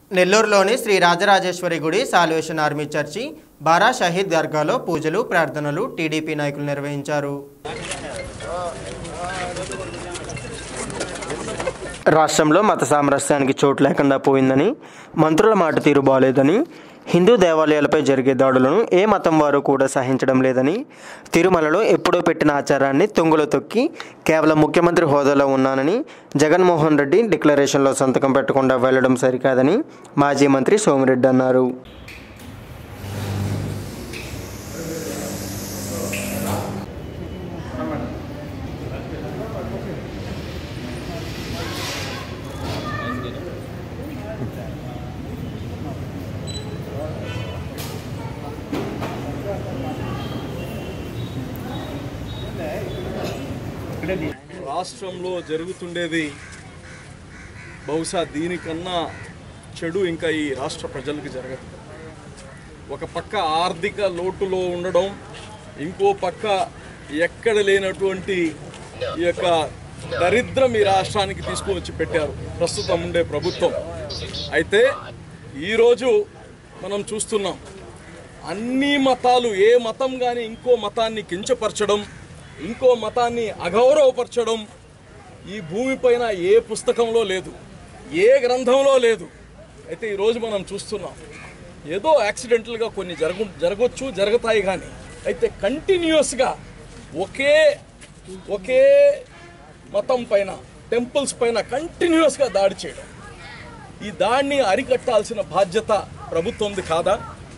నెల్లూరులోని శ్రీ రాజరాజేశ్వరి గుడి Salvation Army church Bara Shaheed దర్గాలో పూజలు ప్రార్థనలు టీడీపీ నాయకులు నిర్వహించారు రాష్ట్రంలో మత సామరస్యానికి చోటు లేకుండా పోయిందని మంత్రుల మాట తీరు బాలేదని హిందూ దేవాలయాలపై జరిగే దాడులను ఏ మతం వారు కూడా సహించడం లేదని తిరుమలలో ఎప్పుడో పెట్టిన ఆచారాన్ని తుంగలో తొక్కి కేవలం ముఖ్యమంత్రి హోదాలో ఉన్నానని జగన్మోహన్ రెడ్డి డిక్లరేషన్లో సంతకం పెట్టకుండా వెళ్లడం సరికాదని మాజీ మంత్రి సోమిరెడ్డి అన్నారు రాష్ట్రంలో జరుగుతుండేది బహుశా దీనికన్నా చెడు ఇంకా ఈ రాష్ట్ర ప్రజలకు జరగదు ఒక పక్క ఆర్థిక లోటులో ఉండడం ఇంకో పక్క ఎక్కడ లేనటువంటి ఈ యొక్క దరిద్రం ఈ రాష్ట్రానికి తీసుకువచ్చి పెట్టారు ప్రస్తుతం ఉండే ప్రభుత్వం అయితే ఈరోజు మనం చూస్తున్నాం అన్ని మతాలు ఏ మతం కానీ ఇంకో మతాన్ని కించపరచడం ఇంకో మతాన్ని అగౌరవపరచడం ఈ భూమిపైన ఏ పుస్తకంలో లేదు ఏ గ్రంథంలో లేదు అయితే ఈరోజు మనం చూస్తున్నాం ఏదో యాక్సిడెంటల్గా కొన్ని జరగ జరగవచ్చు జరుగుతాయి కానీ అయితే కంటిన్యూస్గా ఒకే ఒకే మతం పైన టెంపుల్స్ పైన కంటిన్యూస్గా దాడి చేయడం ఈ దాడిని అరికట్టాల్సిన బాధ్యత ప్రభుత్వంది కాదా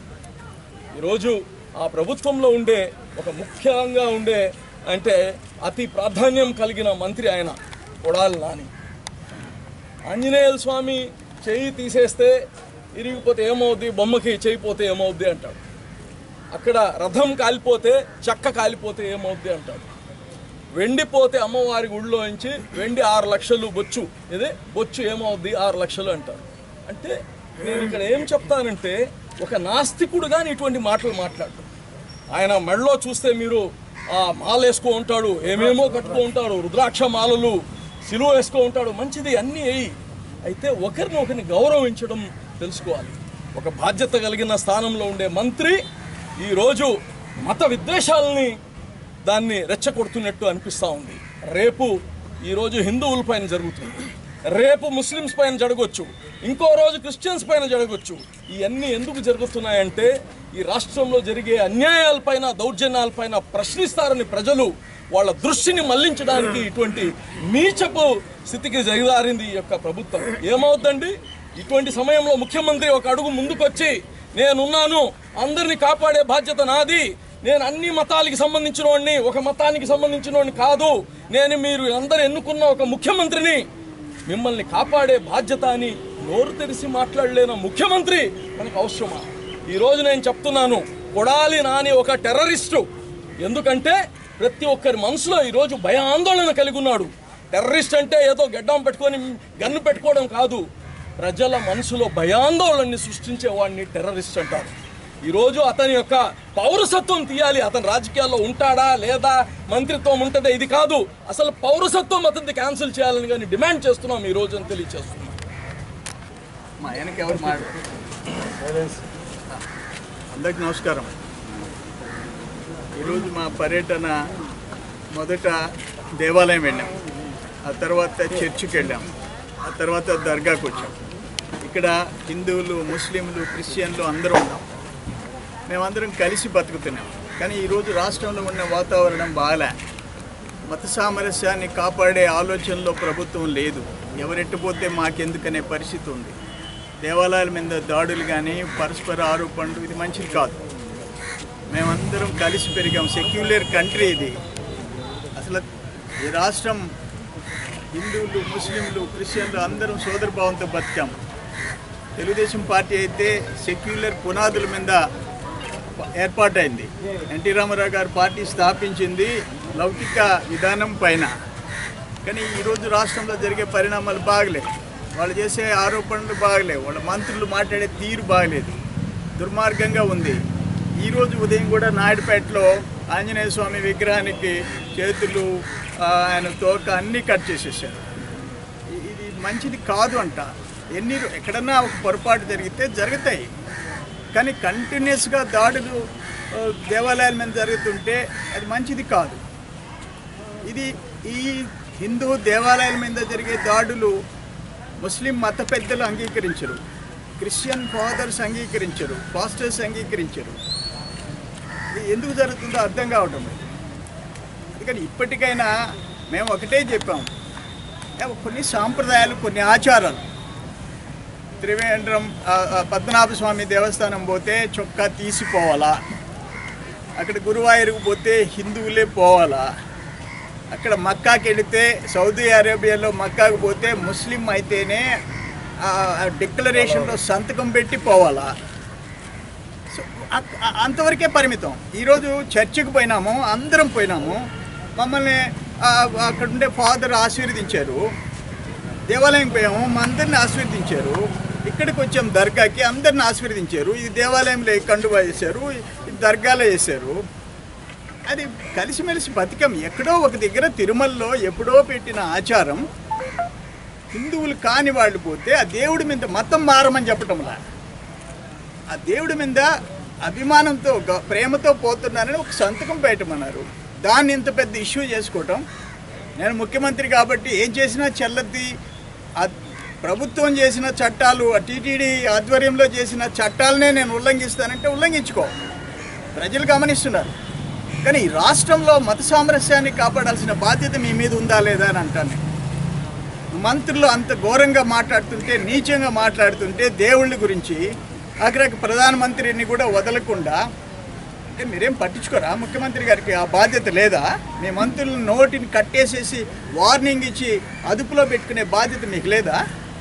ఈరోజు ఆ ప్రభుత్వంలో ఉండే ఒక ముఖ్యంగా ఉండే అంటే అతి ప్రాధాన్యం కలిగిన మంత్రి ఆయన కొడాలి నాని ఆంజనేయుల స్వామి చెయ్యి తీసేస్తే ఇరిగిపోతే ఏమవుద్ది బొమ్మకి చేయి పోతే ఏమవుద్ది అంటాడు అక్కడ రథం కాలిపోతే చెక్క కాలిపోతే ఏమవుద్ది అంటాడు వెండిపోతే అమ్మవారి గుడిలో నుంచి వెండి ఆరు లక్షలు బొచ్చు ఇదే బొచ్చు ఏమవుద్ది ఆరు లక్షలు అంటారు అంటే నేను ఇక్కడ ఏం చెప్తానంటే ఒక నాస్తికుడు కానీ ఇటువంటి మాటలు మాట్లాడు ఆయన మెడలో చూస్తే మీరు ఆ మాల వేసుకో ఉంటాడు ఏమేమో కట్టుకో ఉంటాడు రుద్రాక్ష మాలలు సిలువ వేసుకో ఉంటాడు మంచిది అన్నీ వేయి అయితే ఒకరిని ఒకరిని గౌరవించడం తెలుసుకోవాలి ఒక బాధ్యత కలిగిన స్థానంలో ఉండే మంత్రి ఈరోజు మత విద్వేషాలని దాన్ని రెచ్చగొడుతున్నట్టు అనిపిస్తూ ఉంది రేపు ఈరోజు హిందువుల పైన జరుగుతుంది రేపు ముస్లిమ్స్ పైన జరగవచ్చు ఇంకో రోజు క్రిస్టియన్స్ పైన జరగవచ్చు ఇవన్నీ ఎందుకు జరుగుతున్నాయంటే ఈ రాష్ట్రంలో జరిగే అన్యాయాలపైన దౌర్జన్యాలపైన ప్రశ్నిస్తారని ప్రజలు వాళ్ళ దృష్టిని మళ్లించడానికి ఇటువంటి నీచపు స్థితికి జరిగారింది ఈ యొక్క ప్రభుత్వం ఏమవుద్దండి ఇటువంటి సమయంలో ముఖ్యమంత్రి ఒక అడుగు ముందుకొచ్చి నేనున్నాను అందరిని కాపాడే బాధ్యత నాది నేను అన్ని మతాలకి సంబంధించిన వాడిని ఒక మతానికి సంబంధించిన వాడిని కాదు నేను మీరు అందరు ఎన్నుకున్న ఒక ముఖ్యమంత్రిని మిమ్మల్ని కాపాడే బాధ్యత అని నోరు తెరిచి మాట్లాడలేని ముఖ్యమంత్రి మనకు అవసరమా ఈరోజు నేను చెప్తున్నాను కొడాలి నాని ఒక టెర్రరిస్టు ఎందుకంటే ప్రతి ఒక్కరి మనసులో ఈరోజు భయ ఆందోళన కలిగి ఉన్నాడు టెర్రరిస్ట్ అంటే ఏదో గడ్డం పెట్టుకొని గన్ను పెట్టుకోవడం కాదు ప్రజల మనసులో భయాందోళనని సృష్టించే వాడిని టెర్రరిస్ట్ అంటారు ఈరోజు అతని యొక్క పౌరసత్వం తీయాలి అతను రాజకీయాల్లో ఉంటాడా లేదా మంత్రిత్వం ఉంటుందా ఇది కాదు అసలు పౌరసత్వం అతనిది క్యాన్సిల్ చేయాలని కానీ డిమాండ్ చేస్తున్నాం ఈ రోజు అని తెలియజేస్తున్నాం మా ఆయనకి ఎవరు మాట అందరికి నమస్కారం ఈరోజు మా పర్యటన మొదట దేవాలయం వెళ్ళాం ఆ తర్వాత చర్చికి వెళ్ళాం ఆ తర్వాత దర్గాకు వచ్చాం ఇక్కడ హిందువులు ముస్లింలు క్రిస్టియన్లు అందరూ ఉన్నాం మేమందరం కలిసి బతుకుతున్నాం కానీ ఈరోజు రాష్ట్రంలో ఉన్న వాతావరణం బాగాలే మత సామరస్యాన్ని కాపాడే ఆలోచనలో ప్రభుత్వం లేదు ఎవరెట్టుపోతే మాకెందుకనే పరిస్థితి ఉంది దేవాలయాల మీద దాడులు కానీ పరస్పర ఆరోపణలు ఇది మంచిది కాదు మేమందరం కలిసి పెరిగాం సెక్యులర్ కంట్రీ ఇది అసలు ఈ రాష్ట్రం హిందువులు ముస్లింలు క్రిస్టియన్లు అందరం సోదరభావంతో బతికాం తెలుగుదేశం పార్టీ అయితే సెక్యులర్ పునాదుల మీద ఏర్పాటైంది ఎన్టీ రామారావు గారు పార్టీ స్థాపించింది లౌకిక విధానం పైన కానీ ఈరోజు రాష్ట్రంలో జరిగే పరిణామాలు బాగలేవు వాళ్ళు చేసే ఆరోపణలు బాగలేవు వాళ్ళ మంత్రులు మాట్లాడే తీరు బాగలేదు దుర్మార్గంగా ఉంది ఈరోజు ఉదయం కూడా నాయుడుపేటలో ఆంజనేయ స్వామి విగ్రహానికి చేతులు ఆ, ఆయన తోక అన్నీ కట్ చేసేసారు ఇ- ఇది మంచిది కాదు అంట ఎన్ని రో- ఎక్కడన్నా ఒక పొరపాటు జరిగితే జరుగుతాయి కానీ కంటిన్యూస్గా దాడులు ఆ, దేవాలయాల మీద జరుగుతుంటే అది మంచిది కాదు ఇది ఈ హిందూ దేవాలయాల మీద జరిగే దాడులు ముస్లిం మత పెద్దలు అంగీకరించరు క్రిస్టియన్ ఫాదర్స్ అంగీకరించరు పాస్టర్స్ అంగీకరించరు ఇది ఎందుకు జరుగుతుందో అర్థం కావటం లేదు అందుకని ఇప్పటికైనా మేము ఒకటే చెప్పాం ఏ, కొన్ని సాంప్రదాయాలు కొన్ని ఆచారాలు త్రివేంద్రం ఆ, ఆ, పద్మనాభ స్వామి దేవస్థానం పోతే చొక్కా తీసిపోవాలా అక్కడ గురువాయూరుకు పోతే హిందువులే పోవాలా అక్కడ మక్కాకి వెళితే సౌదీ అరేబియాలో మక్కాకు పోతే ముస్లిం అయితేనే ఆ డిక్లరేషన్లో సంతకం పెట్టి పోవాలా సో అ- అ- అంతవరకే పరిమితం ఈరోజు చర్చికి పోయినాము అందరం పోయినాము మమ్మల్ని ఆ, అక్కడ ఉండే ఫాదర్ ఆశీర్వదించారు దేవాలయం పోయాము మా అందరిని ఆశీర్వదించారు ఇక్కడికి వచ్చాం దర్గాకి అందరిని ఆశీర్వదించారు ఇది దేవాలయంలో ఈ కండువా వేశారు ఇది దర్గాలో వేశారు అది కలిసిమెలిసి బతికం ఎక్కడో ఒక దగ్గర తిరుమలలో ఎప్పుడో పెట్టిన ఆచారం హిందువులు కాని వాళ్ళు పోతే ఆ దేవుడి మీద మతం మారమని చెప్పటంలా ఆ దేవుడి మీద అభిమానంతో గ- ప్రేమతో పోతున్నానని ఒక సంతకం పెట్టమన్నారు దాన్ని ఇంత పెద్ద ఇష్యూ చేసుకోవటం నేను ముఖ్యమంత్రి కాబట్టి ఏం చేసినా చెల్లద్ది ఆ ప్రభుత్వం చేసిన చట్టాలు ఆ టీటీడీ ఆధ్వర్యంలో చేసిన చట్టాలనే నేను ఉల్లంఘిస్తానంటే ఉల్లంఘించుకో ప్రజలు గమనిస్తున్నారు కానీ ఈ రాష్ట్రంలో మత సామరస్యాన్ని కాపాడాల్సిన బాధ్యత మీ మీద ఉందా లేదా అని అంటాను నేను. మంత్రులు అంత ఘోరంగా మాట్లాడుతుంటే నీచంగా మాట్లాడుతుంటే దేవుళ్ళ గురించి ఆఖరికి ప్రధానమంత్రిని కూడా వదలకుండా అంటే మీరేం పట్టించుకోరా ముఖ్యమంత్రి గారికి ఆ బాధ్యత లేదా మీ మంత్రుల నోటిని కట్టేసేసి వార్నింగ్ ఇచ్చి అదుపులో పెట్టుకునే బాధ్యత మీకు లేదా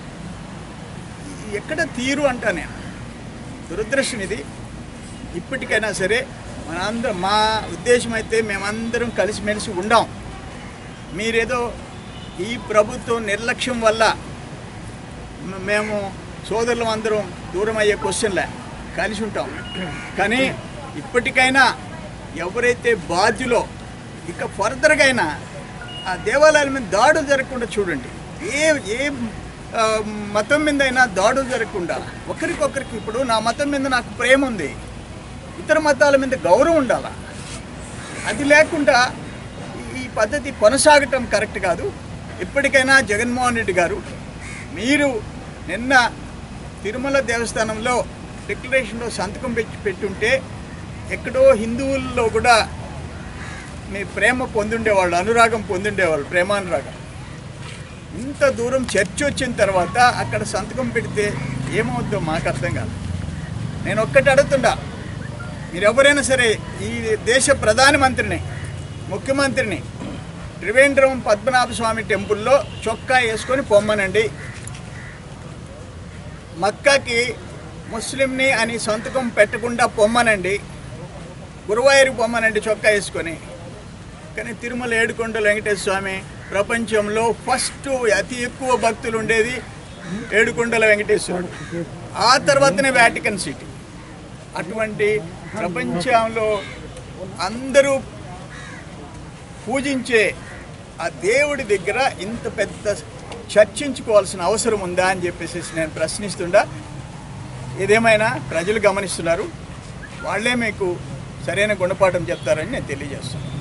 ఎక్కడ తీరు అంటా నేను దురదృష్టం ఇది ఇప్పటికైనా సరే మనందరం మా ఉద్దేశం అయితే మేమందరం కలిసిమెలిసి ఉండాం మీరేదో ఈ ప్రభుత్వం నిర్లక్ష్యం వల్ల మ- మేము సోదరులం అందరం దూరం అయ్యే క్వశ్చన్లే కలిసి ఉంటాం కానీ ఇప్పటికైనా ఎవరైతే బాధ్యులో ఇక ఫర్దర్గా అయినా ఆ దేవాలయాల మీద దాడులు జరగకుండా చూడండి ఏ ఏ ఆ, మతం మీద అయినా దాడులు జరగకుండా ఒకరికొకరికి ఇప్పుడు నా మతం మీద నాకు ప్రేమ ఉంది ఇతర మతాల మీద గౌరవం ఉండాలా అది లేకుండా ఈ పద్ధతి కొనసాగటం కరెక్ట్ కాదు ఇప్పటికైనా జగన్మోహన్ రెడ్డి గారు మీరు నిన్న తిరుమల దేవస్థానంలో డిక్లరేషన్లో సంతకం పెట్టి పెట్టుంటే ఎక్కడో హిందువుల్లో కూడా మీ ప్రేమ పొందుండేవాళ్ళు అనురాగం పొందుండేవాళ్ళు ప్రేమానురాగం ఇంత దూరం చర్చ వచ్చిన తర్వాత అక్కడ సంతకం పెడితే ఏమవుద్దో మాకు అర్థం కాదు నేను ఒక్కటి అడుగుతుండా మీరు ఎవరైనా సరే ఈ దేశ ప్రధానమంత్రిని ముఖ్యమంత్రిని త్రివేంద్రం పద్మనాభ స్వామి టెంపుల్లో చొక్కా వేసుకొని పొమ్మనండి మక్కాకి ముస్లింని అని సంతకం పెట్టకుండా పొమ్మనండి గురువాయూరుకి పొమ్మనండి చొక్కా వేసుకొని కానీ తిరుమల ఏడుకొండల వెంకటేశ్వర స్వామి ప్రపంచంలో ఫస్ట్ అతి ఎక్కువ భక్తులు ఉండేది ఏడుకొండల వెంకటేశ్వరుడు ఆ తర్వాతనే వ్యాటికన్ సిటీ అటువంటి ప్రపంచంలో అందరూ పూజించే ఆ దేవుడి దగ్గర ఇంత పెద్ద చర్చించుకోవాల్సిన అవసరం ఉందా అని చెప్పేసి నేను ప్రశ్నిస్తుండా ఏదేమైనా ప్రజలు గమనిస్తున్నారు వాళ్ళే మీకు సరైన గుణపాఠం చెప్తారని నేను తెలియజేస్తున్నాను